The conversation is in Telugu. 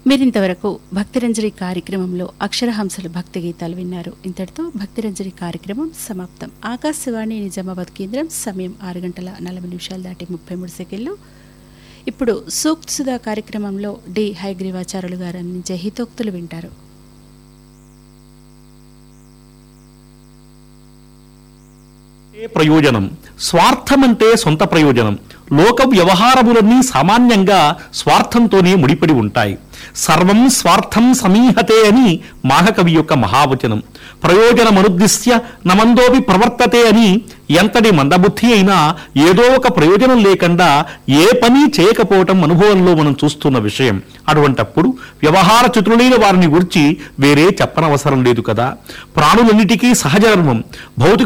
మీరింతవరకు భక్తిరంజరి కార్యక్రమంలో అక్షరహంసలు భక్తి గీతాలు విన్నారు ఇంతటితో భక్తిరంజరి కార్యక్రమం సమాప్తం ఆకాశవాణి నిజామాబాద్ కేంద్రం సమయం ఆరు గంటల నలభై నిమిషాలు దాటి ముప్పై మూడు సెకండ్లు ఇప్పుడు సూక్త్ సుధా కార్యక్రమంలో డి హైగ్రీవాచారులు గారు అందించే హితోక్తులు వింటారు ఏ ప్రయోజనం స్వార్థమంటే సొంత ప్రయోజనం లోక వ్యవహారములన్నీ సామాన్యంగా స్వార్థంతోనే ముడిపడి ఉంటాయి సర్వం స్వార్థం సమీహతే అని మాఘకవి యొక్క మహావచనం ప్రయోజనమనుద్దిశ్య నమందోపి ప్రవర్తతే అని ఎంతటి మందబుద్ధి అయినా ఏదో ఒక ప్రయోజనం లేకుండా ఏ పని చేయకపోవటం అనుభవంలో మనం చూస్తున్న విషయం అటువంటప్పుడు వ్యవహార చతురులైన వారిని గురించి వేరే చెప్పనవసరం లేదు కదా ప్రాణులన్నిటికీ సహజధర్మం భౌతిక